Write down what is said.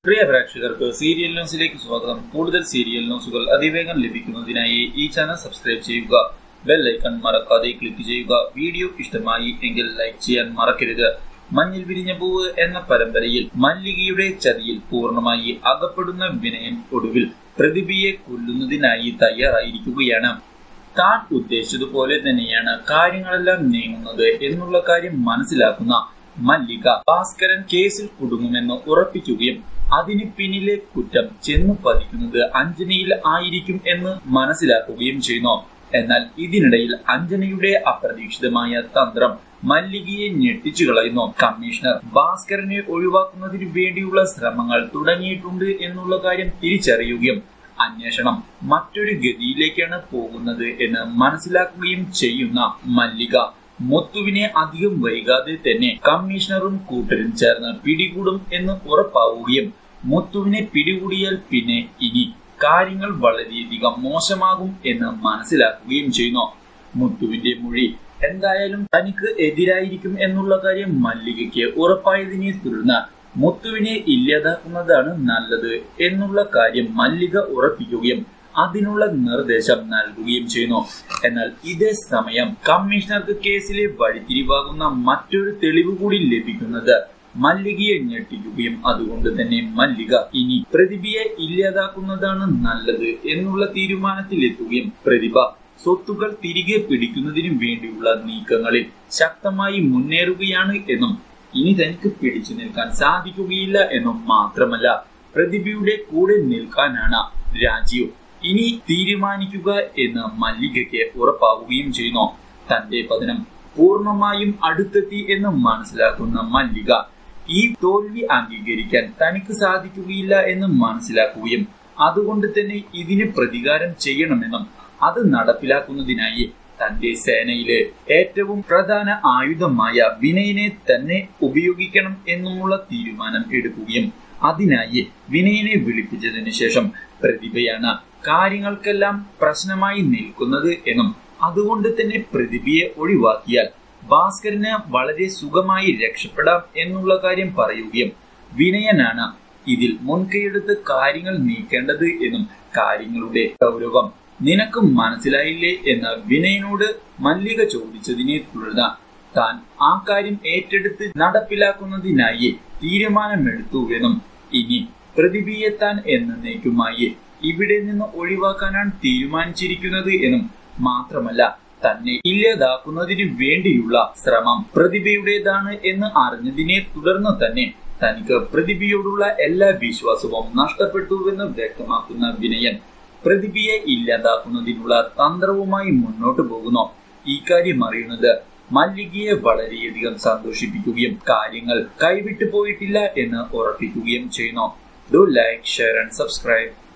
പ്രിയ പ്രേക്ഷകർക്ക് സീരിയൽ ന്യൂസിലേക്ക് സ്വാഗതം കൂടുതൽ സീരിയൽ ന്യൂസുകൾ അതിവേഗം ലഭിക്കുന്നതിനായി ഈ ചാനൽ സബ്സ്ക്രൈബ് ചെയ്യുക ബെൽ ഐക്കൺ മറക്കാതെ ക്ലിക്ക് ചെയ്യുക വീഡിയോ ഇഷ്ടമായി എങ്കിൽ ലൈക്ക് ചെയ്യാൻ മറക്കരുത് മഞ്ഞിൽ വിരിഞ്ഞ പൂവ് എന്ന പരമ്പരയിൽ മല്ലികയുടെ ചതിയിൽ പൂർണ്ണമായി അകപ്പെടുന്ന വിനയൻ ഒടുവിൽ പ്രതിഭയെ കൊല്ലുന്നതിനായി തയ്യാറായിരിക്കുകയാണ് താൻ ഉദ്ദേശിച്ചതുപോലെ തന്നെയാണ് കാര്യങ്ങളെല്ലാം നീങ്ങുന്നത് എന്നുള്ള കാര്യം മനസ്സിലാക്കുന്ന മല്ലിക ഭാസ്കരൻ കേസിൽ കുടുങ്ങുമെന്ന് ഉറപ്പിക്കുകയും അതിന് പിന്നിലെ കുറ്റം ചെന്നു പതിക്കുന്നത് അഞ്ജനയിൽ ആയിരിക്കും എന്ന് മനസ്സിലാക്കുകയും ചെയ്യുന്നു എന്നാൽ ഇതിനിടയിൽ അഞ്ജനയുടെ അപ്രതീക്ഷിതമായ തന്ത്രം മല്ലികയെ ഞെട്ടിച്ചു കളയുന്നു കമ്മീഷണർ ഭാസ്കരനെ ഒഴിവാക്കുന്നതിന് വേണ്ടിയുള്ള ശ്രമങ്ങൾ തുടങ്ങിയിട്ടുണ്ട് എന്നുള്ള കാര്യം തിരിച്ചറിയുകയും അന്വേഷണം മറ്റൊരു ഗതിയിലേക്കാണ് പോകുന്നത് എന്ന് മനസ്സിലാക്കുകയും ചെയ്യുന്ന മല്ലിക മുത്തുവിനെ അധികം വൈകാതെ തന്നെ കമ്മീഷണറും കൂട്ടരും ചേർന്ന് പിടികൂടും എന്ന് ഉറപ്പാവുകയും മുത്തുവിനെ പിടികൂടിയാൽ പിന്നെ ഇനി കാര്യങ്ങൾ വളരെയധികം മോശമാകും എന്ന് മനസ്സിലാക്കുകയും ചെയ്യുന്നു മുത്തുവിന്റെ മൊഴി എന്തായാലും തനിക്ക് എതിരായിരിക്കും എന്നുള്ള കാര്യം മല്ലികയ്ക്ക് ഉറപ്പായതിനെ തുടർന്ന് മുത്തുവിനെ ഇല്ലാതാക്കുന്നതാണ് നല്ലത് എന്നുള്ള കാര്യം മല്ലിക ഉറപ്പിക്കുകയും അതിനുള്ള നിർദ്ദേശം നൽകുകയും ചെയ്യുന്നു എന്നാൽ ഇതേ സമയം കമ്മീഷണർക്ക് കേസിലെ വഴിത്തിരിവാകുന്ന മറ്റൊരു തെളിവ് കൂടി ലഭിക്കുന്നത് മല്ലികയെ ഞെട്ടിക്കുകയും അതുകൊണ്ട് തന്നെ മല്ലിക ഇനി പ്രതിഭയെ ഇല്ലാതാക്കുന്നതാണ് നല്ലത് എന്നുള്ള തീരുമാനത്തിലെത്തുകയും പ്രതിഭ സ്വത്തുക്കൾ തിരികെ പിടിക്കുന്നതിനു വേണ്ടിയുള്ള നീക്കങ്ങളിൽ ശക്തമായി മുന്നേറുകയാണ് എന്നും ഇനി തനിക്ക് പിടിച്ചു നിൽക്കാൻ സാധിക്കുകയില്ല എന്നും മാത്രമല്ല പ്രതിഭയുടെ കൂടെ നിൽക്കാനാണ് രാജീവ് ഇനി തീരുമാനിക്കുക എന്ന് മല്ലികയ്ക്ക് ഉറപ്പാവുകയും ചെയ്യുന്നു തന്റെ പതനം പൂർണ്ണമായും അടുത്തെത്തി എന്ന് മനസ്സിലാക്കുന്ന മല്ലിക ഈ തോൽവി അംഗീകരിക്കാൻ തനിക്ക് സാധിക്കുകയില്ല എന്ന് മനസ്സിലാക്കുകയും അതുകൊണ്ട് തന്നെ ഇതിന് പ്രതികാരം ചെയ്യണമെന്നും അത് നടപ്പിലാക്കുന്നതിനായി തന്റെ സേനയിലെ ഏറ്റവും പ്രധാന ആയുധമായ വിനയനെ തന്നെ ഉപയോഗിക്കണം എന്നുമുള്ള തീരുമാനം എടുക്കുകയും അതിനായി വിനയനെ വിളിപ്പിച്ചതിനു ശേഷം പ്രതിഭയാണ് കാര്യങ്ങൾക്കെല്ലാം പ്രശ്നമായി നിൽക്കുന്നത് എന്നും അതുകൊണ്ട് തന്നെ പ്രതിഭയെ ഒഴിവാക്കിയാൽ ഭാസ്കരന് വളരെ സുഖമായി രക്ഷപ്പെടാം എന്നുള്ള കാര്യം പറയുകയും വിനയനാണ് ഇതിൽ മുൻകൈയെടുത്ത് കാര്യങ്ങൾ നീക്കേണ്ടത് എന്നും കാര്യങ്ങളുടെ ഗൗരവം നിനക്ക് മനസ്സിലായില്ലേ എന്ന് വിനയനോട് മല്ലിക ചോദിച്ചതിനെ തുടർന്ന് താൻ ആ കാര്യം ഏറ്റെടുത്ത് നടപ്പിലാക്കുന്നതിനായി തീരുമാനമെടുത്തുവെന്നും ഇനി പ്രതിഭയെ താൻ എന്നേക്കുമായി ഇവിടെ നിന്ന് ഒഴിവാക്കാനാണ് തീരുമാനിച്ചിരിക്കുന്നത് എന്നും മാത്രമല്ല തന്നെ ഇല്ലാതാക്കുന്നതിന് വേണ്ടിയുള്ള ശ്രമം പ്രതിഭയുടേതാണ് എന്ന് അറിഞ്ഞതിനെ തുടർന്ന് തന്നെ തനിക്ക് പ്രതിഭയോടുള്ള എല്ലാ വിശ്വാസവും നഷ്ടപ്പെട്ടുവെന്ന് വ്യക്തമാക്കുന്ന വിനയൻ പ്രതിഭയെ ഇല്ലാതാക്കുന്നതിനുള്ള തന്ത്രവുമായി മുന്നോട്ട് പോകുന്നു ഈ കാര്യം അറിയുന്നത് മല്ലികയെ വളരെയധികം സന്തോഷിപ്പിക്കുകയും കാര്യങ്ങൾ കൈവിട്ടു പോയിട്ടില്ല എന്ന് ഉറപ്പിക്കുകയും ചെയ്യുന്നു do like share and subscribe